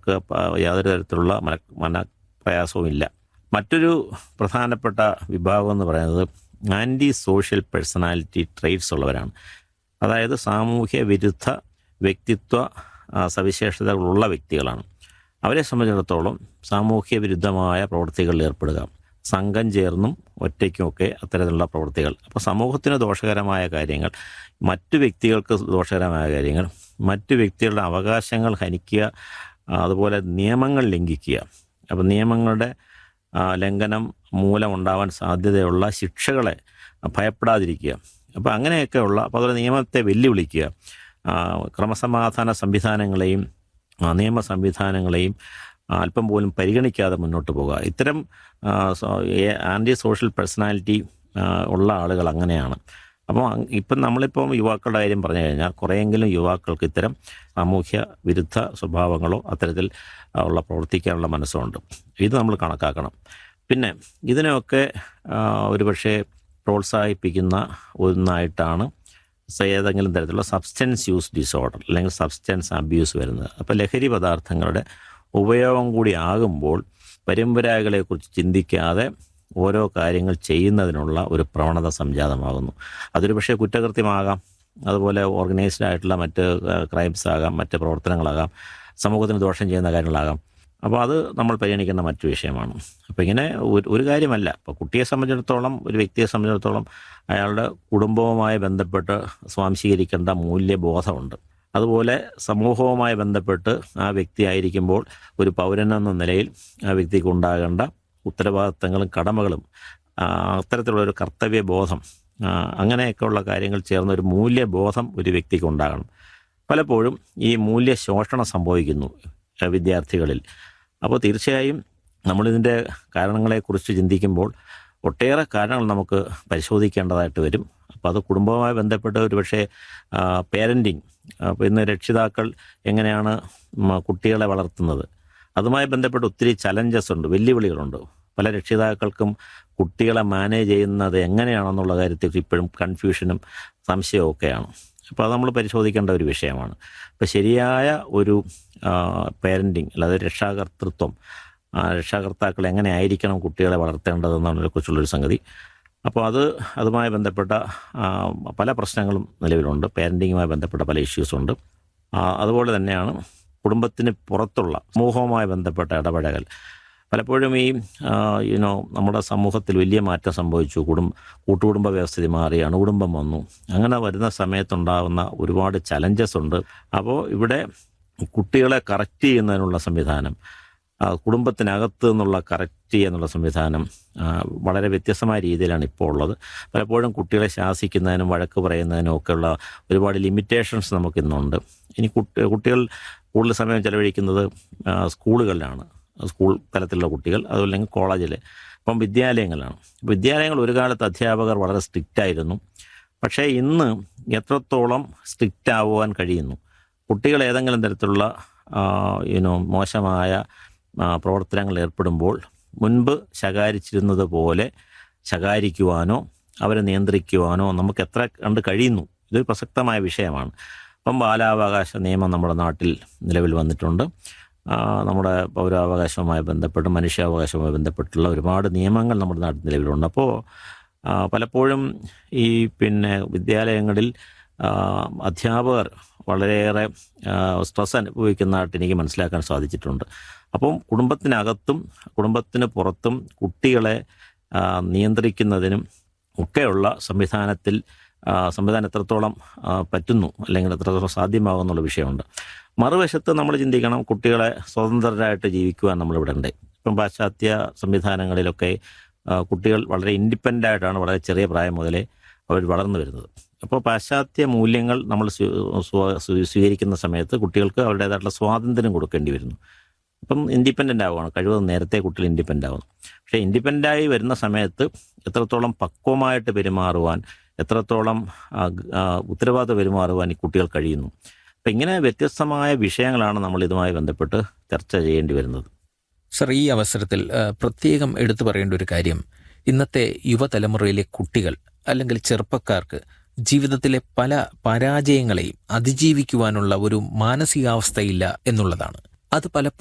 അവർക്ക് പ- യാതൊരു തരത്തിലുള്ള മന മനപ്രയാസവും ഇല്ല മറ്റൊരു പ്രധാനപ്പെട്ട വിഭാഗം എന്ന് പറയുന്നത് ആൻറ്റി സോഷ്യൽ പേഴ്സണാലിറ്റി ട്രേറ്റ്സ് ഉള്ളവരാണ് അതായത് സാമൂഹ്യ വിരുദ്ധ വ്യക്തിത്വ ആ, സവിശേഷതകളുള്ള വ്യക്തികളാണ് അവരെ സംബന്ധിച്ചിടത്തോളം സാമൂഹ്യ വിരുദ്ധമായ പ്രവൃത്തികളിൽ ഏർപ്പെടുക സംഘം ചേർന്നും ഒറ്റയ്ക്കുമൊക്കെ അത്തരത്തിലുള്ള പ്രവൃത്തികൾ അപ്പോൾ സമൂഹത്തിന് ദോഷകരമായ കാര്യങ്ങൾ മറ്റു വ്യക്തികൾക്ക് ദോഷകരമായ കാര്യങ്ങൾ മറ്റു വ്യക്തികളുടെ അവകാശങ്ങൾ ഹനിക്കുക ആ, അതുപോലെ നിയമങ്ങൾ ലംഘിക്കുക അപ്പോൾ നിയമങ്ങളുടെ ആ, ലംഘനം മൂലമുണ്ടാവാൻ സാധ്യതയുള്ള ശിക്ഷകളെ ഭയപ്പെടാതിരിക്കുക അപ്പോൾ അങ്ങനെയൊക്കെയുള്ള അപ്പോൾ അതുപോലെ നിയമത്തെ വെല്ലുവിളിക്കുക ആ, ക്രമസമാധാന സംവിധാനങ്ങളെയും ആ, നിയമ സംവിധാനങ്ങളെയും ആ, അല്പം പോലും പരിഗണിക്കാതെ മുന്നോട്ട് പോകുക ഇത്തരം ആ, സോ- ഏ- ആൻറ്റി സോഷ്യൽ പേഴ്സണാലിറ്റി ആ, ഉള്ള ആളുകൾ അങ്ങനെയാണ് അപ്പോൾ അങ് ഇപ്പം നമ്മളിപ്പം യുവാക്കളുടെ കാര്യം പറഞ്ഞു കഴിഞ്ഞാൽ കുറേയെങ്കിലും യുവാക്കൾക്ക് ഇത്തരം സാമൂഹ്യ വിരുദ്ധ സ്വഭാവങ്ങളോ അത്തരത്തിൽ ആ, ഉള്ള പ്രവർത്തിക്കാനുള്ള മനസ്സുണ്ട് ഇത് നമ്മൾ കണക്കാക്കണം പിന്നെ ഇതിനെയൊക്കെ ആ, ഒരുപക്ഷെ പ്രോത്സാഹിപ്പിക്കുന്ന ഒന്നായിട്ടാണ് സ- ഏതെങ്കിലും തരത്തിലുള്ള സബ്സ്റ്റൻസ് യൂസ് ഡിസോർഡർ അല്ലെങ്കിൽ സബ്സ്റ്റൻസ് അബ്യൂസ് വരുന്നത് അപ്പോൾ ലഹരി പദാർത്ഥങ്ങളുടെ ഉപയോഗം കൂടി ആകുമ്പോൾ പരമ്പരാഗകളെക്കുറിച്ച് ചിന്തിക്കാതെ ഓരോ കാര്യങ്ങൾ ചെയ്യുന്നതിനുള്ള ഒരു പ്രവണത സംജാതമാകുന്നു അതൊരു പക്ഷേ കുറ്റകൃത്യമാകാം അതുപോലെ ഓർഗനൈസ്ഡ് ആയിട്ടുള്ള മറ്റ് ക്രൈംസ് ആകാം മറ്റ് പ്രവർത്തനങ്ങളാകാം സമൂഹത്തിന് ദോഷം ചെയ്യുന്ന കാര്യങ്ങളാകാം അപ്പോൾ അത് നമ്മൾ പരിഗണിക്കേണ്ട മറ്റു വിഷയമാണ് അപ്പോൾ ഇങ്ങനെ ഒരു ഒരു കാര്യമല്ല ഇപ്പോൾ കുട്ടിയെ സംബന്ധിച്ചിടത്തോളം ഒരു വ്യക്തിയെ സംബന്ധിച്ചിടത്തോളം അയാളുടെ കുടുംബവുമായി ബന്ധപ്പെട്ട് സ്വാംശീകരിക്കേണ്ട മൂല്യബോധമുണ്ട് അതുപോലെ സമൂഹവുമായി ബന്ധപ്പെട്ട് ആ വ്യക്തി ആയിരിക്കുമ്പോൾ ഒരു പൗരൻ എന്ന നിലയിൽ ആ വ്യക്തിക്ക് ഉണ്ടാകേണ്ട ഉത്തരവാദിത്തങ്ങളും കടമകളും ആ, അത്തരത്തിലുള്ള ഒരു കർത്തവ്യബോധം ആ, അങ്ങനെയൊക്കെയുള്ള കാര്യങ്ങൾ ചേർന്ന ഒരു മൂല്യബോധം ഒരു വ്യക്തിക്ക് ഉണ്ടാകണം പലപ്പോഴും ഈ മൂല്യശോഷണം സംഭവിക്കുന്നു ആ, വിദ്യാർത്ഥികളിൽ അപ്പോൾ തീർച്ചയായും നമ്മളിതിൻ്റെ കാരണങ്ങളെക്കുറിച്ച് ചിന്തിക്കുമ്പോൾ ഒട്ടേറെ കാരണങ്ങൾ നമുക്ക് പരിശോധിക്കേണ്ടതായിട്ട് വരും അപ്പോൾ അത് കുടുംബവുമായി ബന്ധപ്പെട്ട് ഒരുപക്ഷെ പേരൻറ്റിങ് അപ്പോൾ ഇന്ന് രക്ഷിതാക്കൾ എങ്ങനെയാണ് ഉം, കുട്ടികളെ വളർത്തുന്നത് അതുമായി ബന്ധപ്പെട്ട് ഒത്തിരി ചലഞ്ചസ് ഉണ്ട് വെല്ലുവിളികളുണ്ട് പല രക്ഷിതാക്കൾക്കും കുട്ടികളെ മാനേജ് ചെയ്യുന്നത് എങ്ങനെയാണെന്നുള്ള കാര്യത്തിൽ ഇപ്പോഴും കൺഫ്യൂഷനും സംശയവും ഒക്കെയാണ് അപ്പോൾ അത് നമ്മൾ പരിശോധിക്കേണ്ട ഒരു വിഷയമാണ് അപ്പോൾ ശരിയായ ഒരു പേരൻറ്റിങ് അല്ലാതെ രക്ഷാകർത്തൃത്വം ആ, രക്ഷാകർത്താക്കൾ എങ്ങനെ ആയിരിക്കണം കുട്ടികളെ വളർത്തേണ്ടതെന്നതിനെ കുറിച്ചുള്ളൊരു സംഗതി അപ്പോൾ അത് അതുമായി ബന്ധപ്പെട്ട ആ, പല പ്രശ്നങ്ങളും നിലവിലുണ്ട് പേരൻറ്റിങ്ങുമായി ബന്ധപ്പെട്ട പല ഇഷ്യൂസുണ്ട് ആ, അതുപോലെ തന്നെയാണ് കുടുംബത്തിന് പുറത്തുള്ള സമൂഹവുമായി ബന്ധപ്പെട്ട ഇടപെടൽ പലപ്പോഴും ഈ യുനോ നമ്മുടെ സമൂഹത്തിൽ വലിയ മാറ്റം സംഭവിച്ചു കുടുംബ കൂട്ടുകുടുംബ വ്യവസ്ഥിതി മാറി അണുകുടുംബം വന്നു അങ്ങനെ വരുന്ന സമയത്തുണ്ടാകുന്ന ഒരുപാട് ചലഞ്ചസ് ഉണ്ട് അപ്പോൾ ഇവിടെ കുട്ടികളെ കറക്റ്റ് ചെയ്യുന്നതിനുള്ള സംവിധാനം ആ, കുടുംബത്തിനകത്ത് നിന്നുള്ള കറക്റ്റ് ചെയ്യുന്നുള്ള സംവിധാനം ആ, വളരെ വ്യത്യസ്തമായ രീതിയിലാണ് ഇപ്പോൾ ഉള്ളത് പലപ്പോഴും കുട്ടികളെ ശാസിക്കുന്നതിനും വഴക്ക് പറയുന്നതിനും ഒക്കെയുള്ള ഒരുപാട് ലിമിറ്റേഷൻസ് നമുക്കിന്നുണ്ട് ഇനി കുട്ടി കുട്ടികൾ കൂടുതൽ സമയം ചെലവഴിക്കുന്നത് ആ, സ്കൂളുകളിലാണ് സ്കൂൾ തലത്തിലുള്ള കുട്ടികൾ അതുമല്ലെങ്കിൽ കോളേജിൽ ഇപ്പം വിദ്യാലയങ്ങളാണ് വിദ്യാലയങ്ങൾ ഒരു കാലത്ത് അധ്യാപകർ വളരെ സ്ട്രിക്റ്റ് ആയിരുന്നു പക്ഷേ ഇന്ന് എത്രത്തോളം സ്ട്രിക്റ്റ് ആവുവാൻ കഴിയുന്നു കുട്ടികൾ ഏതെങ്കിലും തരത്തിലുള്ള യുനോ മോശമായ ആ, പ്രവർത്തനങ്ങളിൽ ഏർപ്പെടുമ്പോൾ മുൻപ് ശകാരിച്ചിരുന്നത് പോലെ ശകാരിക്കുവാനോ അവരെ നിയന്ത്രിക്കുവാനോ നമുക്ക് എത്ര കണ്ട് കഴിയുന്നു ഇതൊരു പ്രസക്തമായ വിഷയമാണ് ഇപ്പം ബാലാവകാശ നിയമം നമ്മുടെ നാട്ടിൽ നിലവിൽ വന്നിട്ടുണ്ട് ആ, നമ്മുടെ പൗരാവകാശവുമായി ബന്ധപ്പെട്ട് മനുഷ്യാവകാശവുമായി ബന്ധപ്പെട്ടുള്ള ഒരുപാട് നിയമങ്ങൾ നമ്മുടെ നാട്ടിൽ നിലവിലുണ്ട് അപ്പോൾ ആ, പലപ്പോഴും ഈ പിന്നെ വിദ്യാലയങ്ങളിൽ ആ, അധ്യാപകർ വളരെയേറെ സ്ട്രെസ് അനുഭവിക്കുന്നതായിട്ട് എനിക്ക് മനസ്സിലാക്കാൻ സാധിച്ചിട്ടുണ്ട് അപ്പം കുടുംബത്തിനകത്തും കുടുംബത്തിന് പുറത്തും കുട്ടികളെ ആ, നിയന്ത്രിക്കുന്നതിനും ഒക്കെയുള്ള സംവിധാനത്തിൽ ആ, സംവിധാനം എത്രത്തോളം ആ, പറ്റുന്നു അല്ലെങ്കിൽ എത്രത്തോളം സാധ്യമാകുന്നുള്ള വിഷയമുണ്ട് മറുവശത്ത് നമ്മൾ ചിന്തിക്കണം കുട്ടികളെ സ്വതന്ത്രരായിട്ട് ജീവിക്കുവാൻ നമ്മളിവിടെ ഉണ്ട് ഇപ്പം പാശ്ചാത്യ സംവിധാനങ്ങളിലൊക്കെ ആ, കുട്ടികൾ വളരെ ഇൻഡിപെൻഡൻ്റ് ആയിട്ടാണ് വളരെ ചെറിയ പ്രായം മുതലേ അവർ വളർന്നു വരുന്നത് അപ്പോൾ പാശ്ചാത്യ മൂല്യങ്ങൾ നമ്മൾ സ്വീ- സ്വ- സ്വീ- സ്വീകരിക്കുന്ന സമയത്ത് കുട്ടികൾക്ക് അവരുടേതായിട്ടുള്ള സ്വാതന്ത്ര്യം കൊടുക്കേണ്ടി വരുന്നു അപ്പം ഇൻഡിപെൻഡൻ്റ് ആവുകയാണ് കഴിവതും നേരത്തെ കുട്ടികൾ ഇൻഡിപെൻഡൻ്റ് ആവുന്നു പക്ഷേ ഇൻഡിപെൻഡൻ്റ് ആയി വരുന്ന സമയത്ത് എത്രത്തോളം പക്വമായിട്ട് പെരുമാറുവാൻ എത്രത്തോളം ആ, ഗ- ആ, ഉത്തരവാദിത്ത പെരുമാറുവാൻ ഈ കുട്ടികൾ കഴിയുന്നു അപ്പം ഇങ്ങനെ വ്യത്യസ്തമായ വിഷയങ്ങളാണ് നമ്മൾ ഇതുമായി ബന്ധപ്പെട്ട് ചർച്ച ചെയ്യേണ്ടി വരുന്നത് സർ ഈ അവസരത്തിൽ ആ, പ്രത്യേകം എടുത്തു പറയേണ്ട ഒരു കാര്യം ഇന്നത്തെ യുവതലമുറയിലെ കുട്ടികൾ അല്ലെങ്കിൽ ചെറുപ്പക്കാർക്ക് ജീവിതത്തിലെ പല പരാജയങ്ങളെയും അതിജീവിക്കുവാനുള്ള ഒരു മാനസികാവസ്ഥയില്ല എന്നുള്ളതാണ് അത് പലപ്പോഴും